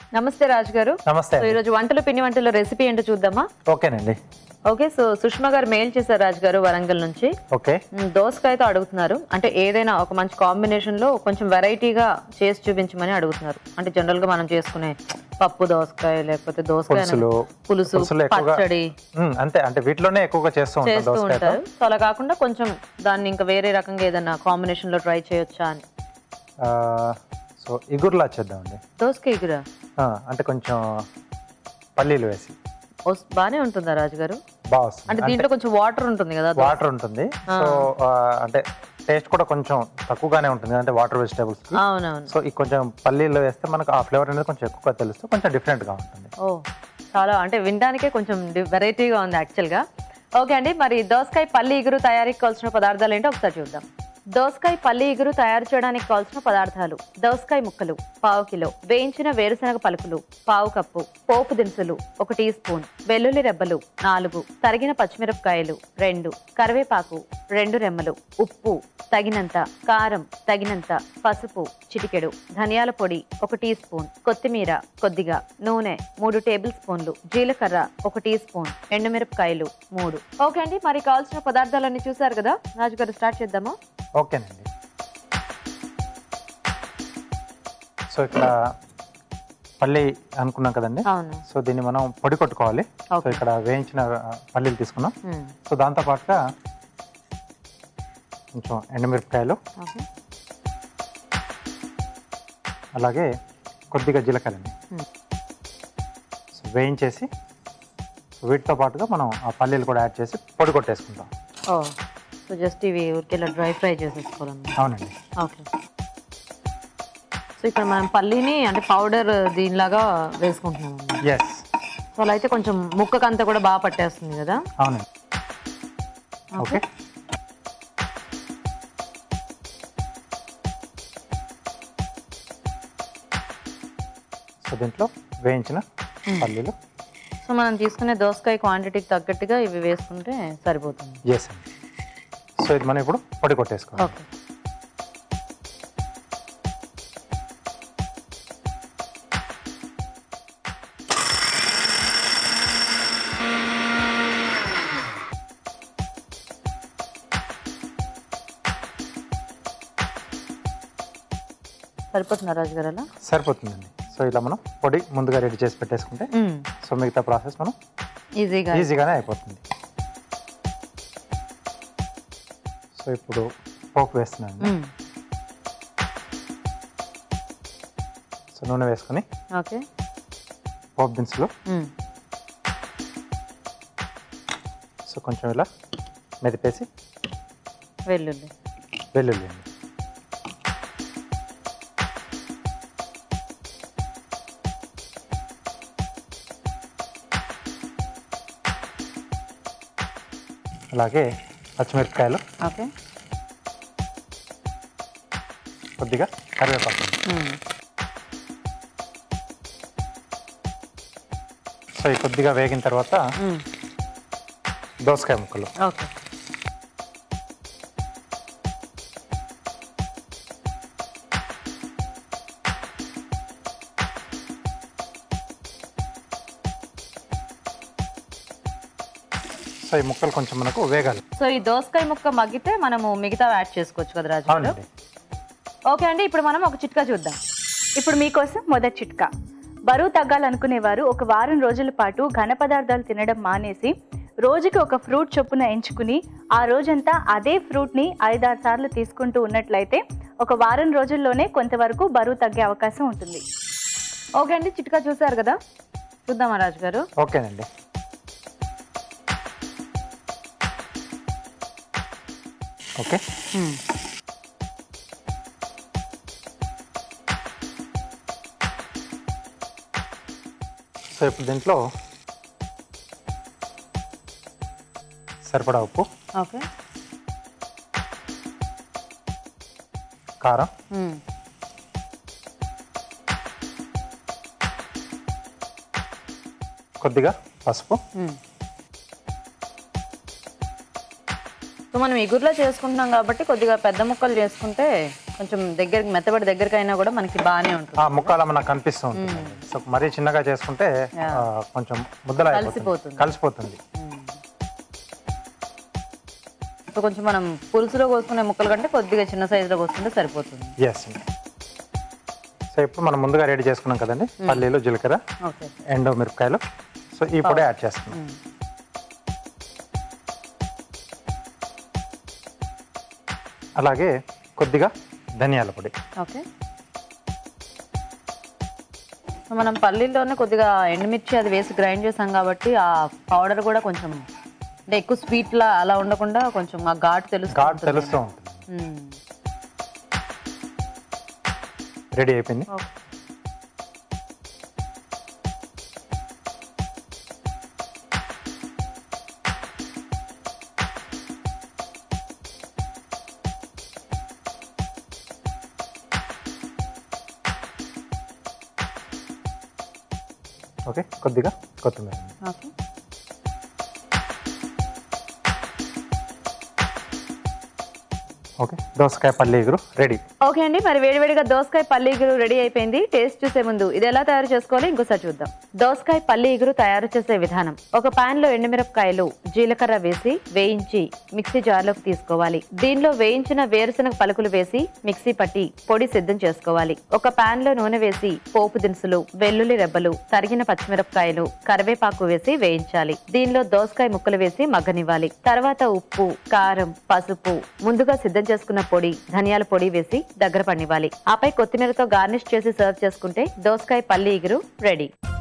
నమస్తే రాజు గారు నమస్తే సో ఈరోజు వంటలు పిండి వంటల రెసిపీ ఏంటో చూద్దామా ఓకేనండి ఓకే సో సుష్మా గారు మెయిల్ చేశారు రాజు గారు వరంగల్ నుంచి ఓకే మ్, దోసకాయతో అడుగుతున్నారు అంటే ఏదైనా ఒక మంచి కాంబినేషన్ లో కొంచెం వెరైటీగా చేసి చూపించమని అడుగుతున్నారు అంటే జనరల్ గా మనం చేసుకునే పప్పు దోసకాయ లేకపోతే దోసకాయ పులుసులు పులుసు పులుసులు ఎక్కువగా పచ్చడి ఉమ్, అంతే అంటే వీటిలోనే ఎక్కువగా చేస్తూ ఉంటాం చేస్తూ దోసకాయతో ఉంటారు సో అలా కాకుండా కొంచెం దాన్ని ఇంకా వేరే రకంగా ఏదైనా కాంబినేషన్ లో ట్రై చేయొచ్చా అని ఆ, సో ఇగుర్లా చేద్దామండి దోసకాయ గురా ఆ, అంటే కొంచెం పల్లీలు వేసి బానే ఉంటుందా రాజు గారు బాగా వస్తుంది అంటే దీంట్లో కొంచెం వాటర్ ఉంటుంది కదా వాటర్ ఉంటుంది సో ఆ, అంటే టేస్ట్ కూడా కొంచెం తక్కువగానే ఉంటుంది అంటే వాటర్ వెజిటేబుల్స్ అవునవును సో ఈ కొంచెం పల్లీలు వేస్తే మనకు ఆ ఫ్లేవర్ అనేది కొంచెం ఎక్కువగా తెలుస్తూ కొంచెం different గా ఉంటుంది ఓ చాలా అంటే వినడానికే కొంచెం వెరైటీగా ఉంది యాక్చువల్గా ఓకే అండి మరి దోసకాయ పల్లి ఇగురు తయారీకి కావాల్సిన పదార్థాలు ఏంటో ఒకసారి చూద్దాం దోసకాయ పల్లి ఇగురు తయారు చేయడానికి కావాల్సిన పదార్థాలు దోసకాయ ముక్కలు పావు కిలో వేయించిన వేరుశనగ పలుకులు పావు కప్పు పోపు దినుసులు ఒక టీ స్పూన్ వెల్లుల్లి రెబ్బలు నాలుగు తరిగిన పచ్చిమిరపకాయలు రెండు కరివేపాకు రెండు రెమ్మలు ఉప్పు తగినంత కారం తగినంత పసుపు చిటికెడు ధనియాల పొడి ఒక టీ స్పూన్ కొత్తిమీర కొద్దిగా నూనె మూడు టేబుల్ స్పూన్లు జీలకర్ర ఒక టీ స్పూన్ ఎండుమిరపకాయలు మూడు ఓకే అండి మరి కావాల్సిన పదార్థాలన్నీ చూసారు కదా రాజు గారు స్టార్ట్ చేద్దామా ఓకేనండి సో ఇక్కడ పల్లి అనుకున్నాం కదండి అవును సో దీన్ని మనం పొడి కొట్టుకోవాలి సో Okay. ఇక్కడ వేయించిన ఆ, పల్లీలు తీసుకున్నాం మ్మ్. సో దాంతో పాటుగా కొంచెం ఎండుమిరపకాయలు ఓకే అలాగే కొద్దిగా జీలకర్రని మ్మ్. సో వేయించేసి సో వీటితో పాటుగా మనం ఆ పల్లీలు కూడా యాడ్ చేసి పొడి కొట్టేసుకుంటాం ఓ సో జస్ట్ ఇవి ఊరికి ఇలా డ్రై ఫ్రై చేసేసుకోవాలన్నమాట అవునండి ఓకే సో ఇక్కడ మనం పల్లీని అంటే పౌడర్ దీనిలాగా వేసుకుంటున్నాం అన్నమాట ఎస్ సో అలా అయితే కొంచెం ముక్కకంతా కూడా బాగా పట్టేస్తుంది కదా అవునండి ఓకే సో దీంట్లో వేయించిన పల్లీలు సో మనం తీసుకునే దోసకాయ క్వాంటిటీకి తగ్గట్టుగా ఇవి వేసుకుంటే సరిపోతుంది ఎస్ అండి సో ఇది మనం ఇప్పుడు పొడి కొట్టేసుకోవాలి ఓకే సరిపోతుందా రాజు గారు అలా సరిపోతుందండి సో ఇలా మనం పొడి ముందుగా రెడీ చేసి పెట్టేసుకుంటే సో మిగతా ప్రాసెస్ మనం ఈజీగా ఈజీగానే అయిపోతుంది సో ఇప్పుడు పోపు వేస్తున్నాను మ్మ్. సో నూనె వేసుకొని ఓకే పోపు దినుసులు మ్మ్. సో కొంచెం ఇలా మెదిపేసి వెల్లుల్లి వెల్లుల్లి అండి అలాగే పచ్చిమిరపకాయలు ఓకే కొద్దిగా కరివేపాకు మ్మ్. సో ఈ కొద్దిగా వేగిన తర్వాత మ్మ్. దోసకాయ ముక్కలు ఓకే సో ఈ ముక్కలు కొంచెం మనకు వేగాలి సో ఈ దోసకాయ ముక్క మగ్గితే మనము మిగతా యాడ్ చేసుకోవచ్చు కదా రాజు గారు అవునండి ఓకే అండి ఇప్పుడు మనం ఒక చిట్కా చూద్దాం ఇప్పుడు మీకోసం మొదటి చిట్కా బరువు తగ్గాలనుకునేవారు ఒక వారం రోజుల పాటు ఘన పదార్థాలు తినడం మానేసి రోజుకి ఒక ఫ్రూట్ చొప్పున ఎంచుకుని ఆ రోజంతా అదే ఫ్రూట్ని ఐదారు సార్లు తీసుకుంటూ ఉన్నట్లయితే ఒక వారం రోజుల్లోనే కొంతవరకు బరువు తగ్గే అవకాశం ఉంటుంది ఓకే అండి చిట్కా చూసారు కదా చూద్దామా రాజు గారు ఓకేనండి ఓకే సో ఇప్పుడు దీంట్లో సరిపడా ఉప్పు ఓకే కారం కొద్దిగా పసుపు సో మనం ఇగురులో చేసుకుంటున్నాం కాబట్టి కొద్దిగా పెద్ద ముక్కలు చేసుకుంటే కొంచెం దగ్గరికి మెత్తబడి దగ్గరికి అయినా కూడా మనకి బాగానే ఉంటుంది ఆ ముక్క అలా మనకు కనిపిస్తూ ఉంటుంది సో మరీ చిన్నగా చేసుకుంటే Yeah. ఆ, కొంచెం ముద్దలా కలిసిపోతుంది. అయిపోతుంది కలిసిపోతుంది సో కొంచెం మనం పులుసులో కోసుకునే ముక్కల కంటే కొద్దిగా చిన్న సైజులో కోసుకుంటే సరిపోతుంది ఎస్ సో ఇప్పుడు మనం ముందుగా రెడీ చేసుకున్నాం కదండి పల్లీలు జీలకర్ర ఓకే ఎండు మిరపకాయలు సో ఈ పొడి యాడ్ చేస్తున్నాం అలాగే కొద్దిగా ధనియాల పొడి ఓకే సో మనం పల్లీల్లోనే కొద్దిగా ఎండుమిర్చి అది వేసి గ్రైండ్ చేసాం కాబట్టి ఆ పౌడర్ కూడా కొంచెం అంటే ఎక్కువ స్వీట్ లా అలా ఉండకుండా కొంచెం ఆ ఘాటు తెలుసు ఘాట్ తెలుస్తూ ఉంటుంది రెడీ అయిపోయింది ఓకే కొద్దిగా కొత్తిమీర ఓకే ఓకే దోసకాయ పల్లి ఎగురు రెడీ ఓకే అండి మరి వేడివేడిగా దోసకాయ పల్లి ఇగురు రెడీ అయిపోయింది టేస్ట్ చూసే ముందు ఇది ఎలా తయారు చేసుకోవాలో ఇంకోసారి చూద్దాం దోసకాయ పల్లి ఇగురు తయారు చేసే విధానం ఒక పాన్ లో ఎండుమిరపకాయలు జీలకర్ర వేసి వేయించి మిక్సీ జార్లోకి తీసుకోవాలి దీనిలో వేయించిన వేరుశనగ పలుకులు వేసి మిక్సీ పట్టి పొడి సిద్ధం చేసుకోవాలి ఒక పాన్ లో నూనె వేసి పోపు దినుసులు వెల్లుల్లి రెబ్బలు తరిగిన పచ్చిమిరపకాయలు కరివేపాకు వేసి వేయించాలి దీనిలో దోసకాయ ముక్కలు వేసి మగ్గనివ్వాలి తర్వాత ఉప్పు కారం పసుపు ముందుగా సిద్ధం చేసుకున్న పొడి ధనియాల పొడి వేసి దగ్గర పడివ్వాలి ఆపై కొత్తిమీరతో గార్నిష్ చేసి సర్వ్ చేసుకుంటే దోసకాయ పల్లి ఇగురు రెడీ